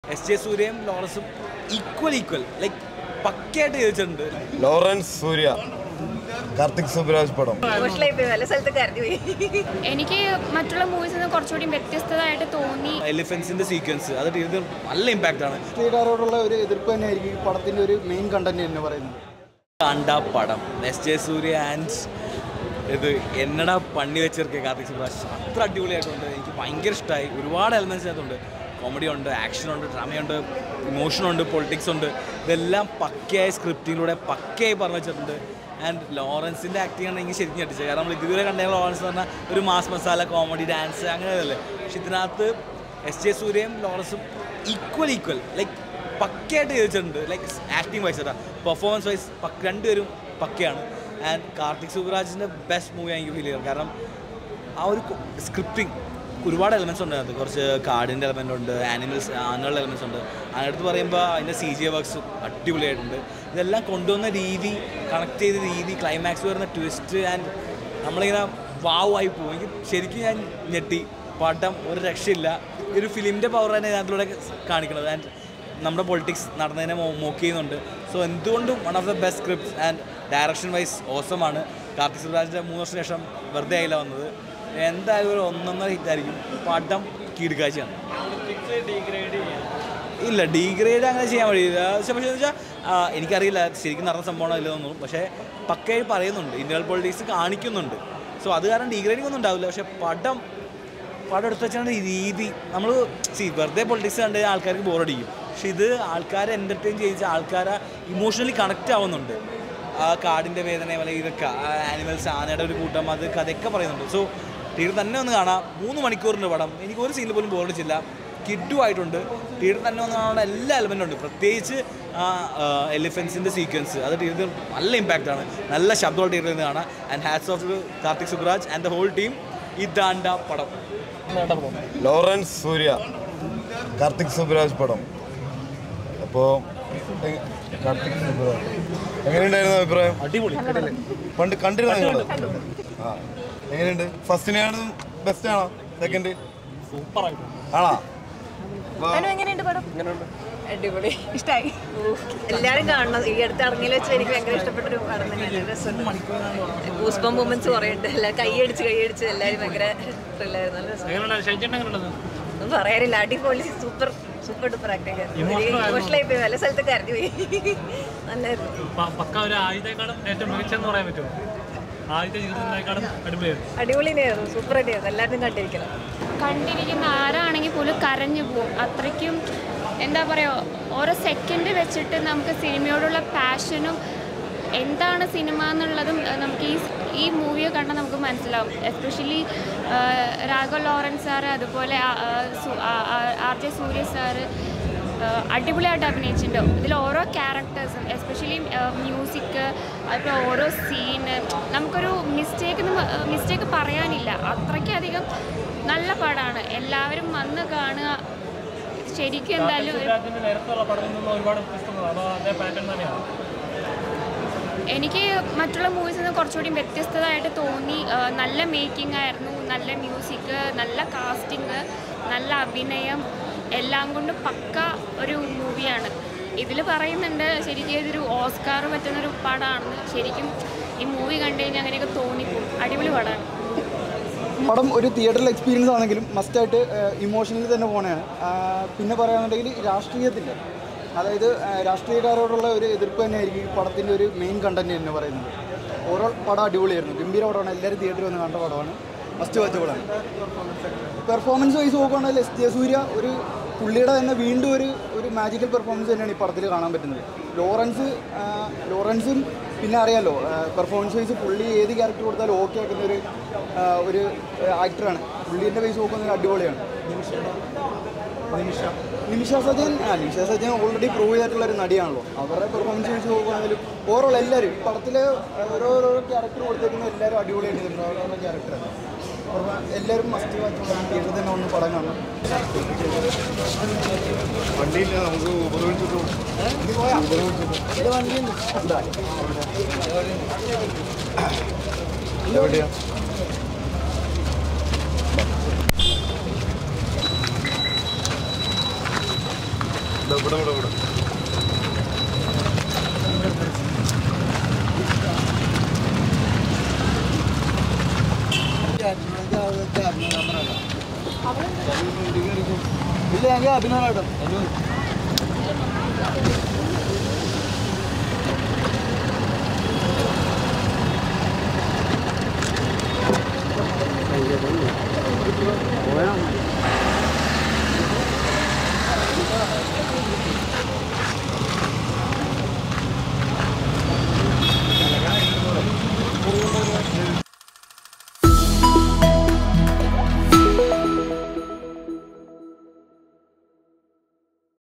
S J സൂര്യയും ലോറൻസും equal equal like പക്കയായിട്ട് ചോദിച്ചിട്ടുണ്ട് ലോറൻസ് സൂര്യ കാർത്തിക് സുബ്രാജ് പടം ഇമോഷണലായി പോയി പല സ്ഥലത്ത് കരഞ്ഞു പോയി എനിക്ക് മറ്റുള്ള മൂവീസിൽ നിന്ന് കുറച്ചുകൂടി വ്യത്യസ്തമായിട്ട് തോന്നി എലിഫൻസിന്റെ സീക്വൻസ് അത് തീർത്തും നല്ല ഇമ്പാക്റ്റ് ആണ് രാഷ്ട്രീയക്കാരോടുള്ള ഒരു എതിർപ്പ് തന്നെയായിരിക്കും ഈ പടത്തിന്റെ ഒരു മെയിൻ കണ്ടന്റ് എന്ന് പറയുന്നത് കണ്ട പടം എസ് ജെ സൂര്യ ആൻഡ് ഇത് എന്നടാ പണി വെച്ചിരിക്കുക കാർത്തിക് സുബ്രാജ് അത്ര അടിപൊളിയായിട്ടുണ്ട് എനിക്ക് ഭയങ്കര ഇഷ്ടമായി ഒരുപാട് എലമെൻസ് അതിനകത്തുണ്ട് കോമഡി ഉണ്ട് ആക്ഷൻ ഉണ്ട് ഡ്രാമയുണ്ട് ഇമോഷൻ ഉണ്ട് പൊളിറ്റിക്സ് ഉണ്ട് ഇതെല്ലാം പക്കയായ സ്ക്രിപ്റ്റിലൂടെ പക്കയായി പറഞ്ഞു വെച്ചിട്ടുണ്ട് ആൻഡ് ലോറൻസിൻ്റെ ആക്ടിങ് ആണ് എനിക്ക് ശരിക്കും ഞെട്ടിച്ചത് കാരണം നമ്മൾ ഇതുവരെ കണ്ട ലോറൻസ് എന്ന് പറഞ്ഞാൽ ഒരു മാസ് മസാല കോമഡി ഡാൻസ് അങ്ങനെയല്ലേ പക്ഷെ ഇതിനകത്ത് എസ് ജെ സൂര്യയും ലോറൻസും ഈക്വൽ ഈക്വൽ ലൈക്ക് പക്കയായിട്ട് ചോദിച്ചിട്ടുണ്ട് ലൈക്ക് ആക്ടിങ് വൈസ് അതാ പെർഫോമൻസ് വൈസ് പക്ക രണ്ടുപേരും പക്കയാണ് ആൻഡ് കാർത്തിക് സുബ്രാജിൻ്റെ ബെസ്റ്റ് മൂവി എനിക്ക് ഫീൽ ചെയ്തത് കാരണം ആ ഒരു സ്ക്രിപ്റ്റിംഗ് ഒരുപാട് എലമെൻസ് ഉണ്ട് അതിനകത്ത് കുറച്ച് കാർഡിൻ്റെ എലമെൻ്റ് ഉണ്ട് ആനിമൽസ് അങ്ങനെയുള്ള എലമെൻസ് ഉണ്ട് അതിനടുത്ത് പറയുമ്പോൾ അതിൻ്റെ സി ജി വർക്ക്സും അടിപൊളിയായിട്ടുണ്ട് ഇതെല്ലാം കൊണ്ടുവന്ന രീതി കണക്ട് ചെയ്ത രീതി ക്ലൈമാക്സ് വരുന്ന ട്വിസ്റ്റ് ആൻഡ് നമ്മളിങ്ങനെ വാവ് ആയി പോകും എനിക്ക് ശരിക്കും ഞാൻ ഞെട്ടി പടം ഒരു രക്ഷയില്ല ഈ ഒരു ഫിലിമിൻ്റെ പവർ തന്നെ അതിലൂടെ കാണിക്കുന്നത് ആൻഡ് നമ്മുടെ പൊളിറ്റിക്സ് നടന്നതിനെ മോക്ക് ചെയ്യുന്നുണ്ട് സോ എന്തുകൊണ്ടും one of the best scripts and direction wise ഓസമാണ് കാർത്തിക് സുബ്രാജിൻ്റെ മൂന്ന് വർഷത്തിന് ശേഷം വെറുതെ ആയില്ല വന്നത് എന്തായാലും ഒരു ഒന്നൊന്നര ഹിറ്റായിരിക്കും പടം കീടുകാഴ്ചയാണ് ഇല്ല ഡീഗ്രേഡ് അങ്ങനെ ചെയ്യാൻ കഴിയില്ല പക്ഷേ പക്ഷേ വെച്ചാൽ എനിക്കറിയില്ല ശരിക്കും നടന്ന സംഭവമാണോ ഇല്ലെന്നൊന്നും പക്ഷേ പക്കയായി പറയുന്നുണ്ട് ഇന്ത്യൻ പൊളിറ്റിക്സ് കാണിക്കുന്നുണ്ട് സോ അത് കാരണം ഡീഗ്രേഡിംഗ് ഒന്നും ഉണ്ടാവില്ല പക്ഷേ പടം പടം എടുത്ത് വെച്ചാൽ രീതി നമ്മൾ സി വെറുതെ പൊളിറ്റിക്സ് കണ്ട് കഴിഞ്ഞാൽ ആൾക്കാർക്ക് ബോറടിക്കും പക്ഷെ ഇത് ആൾക്കാരെ എൻ്റർടൈൻ ചെയ്യിച്ച ആൾക്കാരെ ഇമോഷണലി കണക്റ്റ് ആവുന്നുണ്ട് ആ കാടിൻ്റെ വേദന അല്ലെങ്കിൽ ഇതൊക്കെ ആനിമൽസ് ആനയുടെ ഒരു കൂട്ടം അത് കഥയൊക്കെ പറയുന്നുണ്ട് സോ തിയേറ്റർ തന്നെ ഒന്ന് കാണാം മൂന്ന് മണിക്കൂറിൻ്റെ പടം എനിക്ക് ഒരു സീനിൽ പോലും ബോറടിച്ചില്ല കിഡും ആയിട്ടുണ്ട് തിയേറ്റർ തന്നെ ഒന്ന് കാണാനുള്ള എല്ലാ എലമെൻറ്റും ഉണ്ട് പ്രത്യേകിച്ച് ആ എലിഫൻസിൻ്റെ സീക്വൻസ് അത് തിയേറ്റർ നല്ല ഇമ്പാക്റ്റ് ആണ് നല്ല ശബ്ദമുള്ള തിയേറ്ററിൽ നിന്ന് കാണാം and hats off Karthik Subbaraj and the whole team ഇതാണ്ട പടം ലോറൻസ് സൂര്യ കാർത്തിക് സുബ്രാജ് പടം അപ്പോൾ കാർത്തിക് സുബ്രാജ് എങ്ങനെയുണ്ടായിരുന്നു അഭിപ്രായം അടിപൊളി പണ്ട് കണ്ടിരുന്നു നിങ്ങൾ ആ എങ്ങനെയുണ്ട് ഫസ്റ്റിനെയാണ് ബെസ്റ്റ് ആണോ സെക്കൻഡ് ആണോ വാ. അനു എങ്ങനെയുണ്ട് പടം അടിപൊളി ഇഷ്ടമായി എല്ലാരും കാണണം ഈ അടുത്ത് ഇറങ്ങിയിൽ വെച്ച് എനിക്ക് ഭയങ്കര ഇഷ്ടപ്പെട്ട ഒരു പടം തന്നെയാണ് രസമുണ്ട് ഗൂസ്ബം മൂമെന്റ്സ് കുറേ ഉണ്ട് എല്ലാം കൈയടിച്ച് കൈയടിച്ച് എല്ലാവരും ഭയങ്കര ത്രില്ലായിരുന്നു നല്ല രസം ഒന്നും പറയാനില്ല അടിപൊളി സൂപ്പർ സൂപ്പർ ഡൂപ്പർ ആക്ടിങ് ഇമോഷണലായി പോയി പല സ്ഥലത്ത് കരഞ്ഞു പോയി നല്ലായിരുന്നു പ- പക്ക ഒരു ആയുധേക്കാളും ഏറ്റവും മികച്ചെന്ന് പറയാൻ പറ്റുമോ ആദ്യത്തെ ജീവിതത്തിനേക്കാളും അടിപൊളിയായിരുന്നു അടിപൊളി തന്നെയായിരുന്നു സൂപ്പർ തന്നെയായിരുന്നു എല്ലാവരും കണ്ടിരിക്കണം കണ്ടിരിക്കുന്ന ആരാണെങ്കിൽ പോലും കരഞ്ഞു പോകും അത്രയ്ക്കും എന്താ പറയുക ഓരോ സെക്കൻഡ് വെച്ചിട്ട് നമുക്ക് സിനിമയോടുള്ള പാഷനും എന്താണ് സിനിമ എന്നുള്ളതും അഹ് നമുക്ക് ഈ ഈ മൂവിയെ കണ്ടാൽ നമുക്ക് മനസ്സിലാവും എസ്പെഷ്യലി രാഘവ് ലോറൻസ് സാറ് അതുപോലെ ആ- ആ സു- ആ- ആ- ആർ ജെ സൂര്യ സാറ് ആഹ് അടിപൊളിയായിട്ട് അഭിനയിച്ചിട്ടുണ്ടോ ഇതിൽ ഓരോ ക്യാരക്ടേഴ്സും എസ്പെഷ്യലി മ്യൂസിക് അതിപ്പോൾ ഓരോ സീന് നമുക്കൊരു മിസ്റ്റേക്ക് മിസ്റ്റേക്ക് പറയാനില്ല അത്രയ്ക്കധികം നല്ല പടമാണ് എല്ലാവരും വന്ന് കാണുക ശരിക്കും എന്തായാലും ഒരു- രാജ്യത്തിന്റെ നേരത്തുള്ള പടത്തിൽ നിന്ന് ഒരുപാട് വ്യത്യസ്തമാണ് അപ്പോൾ അതേ പാറ്റേൺ തന്നെയാണ് എനിക്ക് മറ്റുള്ള മൂവീസിൽ നിന്ന് കുറച്ചുകൂടി വ്യത്യസ്തമായിട്ട് തോന്നി ആ, നല്ല മേക്കിംഗ് ആയിരുന്നു നല്ല മ്യൂസിക് നല്ല കാസ്റ്റിംഗ് നല്ല അഭിനയം എല്ലാം കൊണ്ടും പക്ക ഒരു മൂവിയാണ് ഇതിൽ പറയുന്നുണ്ട് ശരിക്കും ഇതൊരു ഓസ്കാർ പറ്റുന്നൊരു പടമാണെന്ന് ശരിക്കും ഈ മൂവി കണ്ടു കഴിഞ്ഞാൽ അങ്ങനെയൊക്കെ തോന്നിപ്പോകും അടിപൊളി പടമാണ് പടം ഒരു തിയേറ്ററിൽ എക്സ്പീരിയൻസ് ആണെങ്കിലും മസ്റ്റായിട്ട് ഇമോഷണലി തന്നെ പോകണതാണ് പിന്നെ പറയുകയാണെന്നുണ്ടെങ്കിൽ രാഷ്ട്രീയത്തിൻ്റെ അതായത് ആ, രാഷ്ട്രീയക്കാരോടുള്ള ഒരു എതിർപ്പ് തന്നെയായിരിക്കും ഈ പടത്തിൻ്റെ ഒരു മെയിൻ കണ്ടന്റ് എന്ന് പറയുന്നത് ഓരോ പടം അടിപൊളിയായിരുന്നു ഗംഭീര പടമാണ് എല്ലാവരും തിയേറ്ററിൽ വന്ന് കണ്ട പടമാണ് മസ്റ്റ് വാച്ച് പടമാണ് പെർഫോമൻസ് വൈസ് നോക്കുകയാണെങ്കിൽ എസ് ജെ സൂര്യ ഒരു പുള്ളിയുടെ തന്നെ വീണ്ടും ഒരു ഒരു മാജിക്കൽ പെർഫോമൻസ് തന്നെയാണ് ഈ പടത്തിൽ കാണാൻ പറ്റുന്നത് ലോറൻസ് ആ, ലോറൻസും പിന്നെ അറിയാലോ പെർഫോമൻസ് വൈസ് പുള്ളി ഏത് ക്യാരക്ടർ കൊടുത്താലും ഓക്കെ ആക്കുന്ന ഒരു ആ, ഒരു ആക്ടറാണ് പുള്ളീൻ്റെ വൈസ് നോക്കുന്നത് അടിപൊളിയാണ് നിമിഷ സജൻ ആ നിമിഷ സജൻ ഓൾറെഡി പ്രൂവ് ചെയ്തിട്ടുള്ള ഒരു നടിയാണല്ലോ അവരുടെ പെർഫോമൻസ് വെച്ച് നോക്കുകയാണെങ്കിലും ഓവറോൾ എല്ലാവരും ഈ പടത്തിലെ ഓരോരോ ക്യാരക്ടർ കൊടുത്തേക്കുന്ന എല്ലാവരും അടിപൊളിയായിട്ട് ചെയ്തിട്ടുണ്ട് ഓരോരോ ക്യാരക്ടറാണ് എല്ലാവരും മസ്റ്റ് വാച്ച് തിയേറ്ററിൽ തന്നെ ഒന്ന് പടം കാണണം വണ്ടിയില്ല നമുക്ക് ഉപയോഗിച്ചിട്ട് ഇത് വണ്ടിയുണ്ട് എവിടെയാ ഇവിടെ ഇവിടെ ഇവിടെ ഇല്ല ഞങ്ങൾ അഭിനവനായിട്ടും പോയാ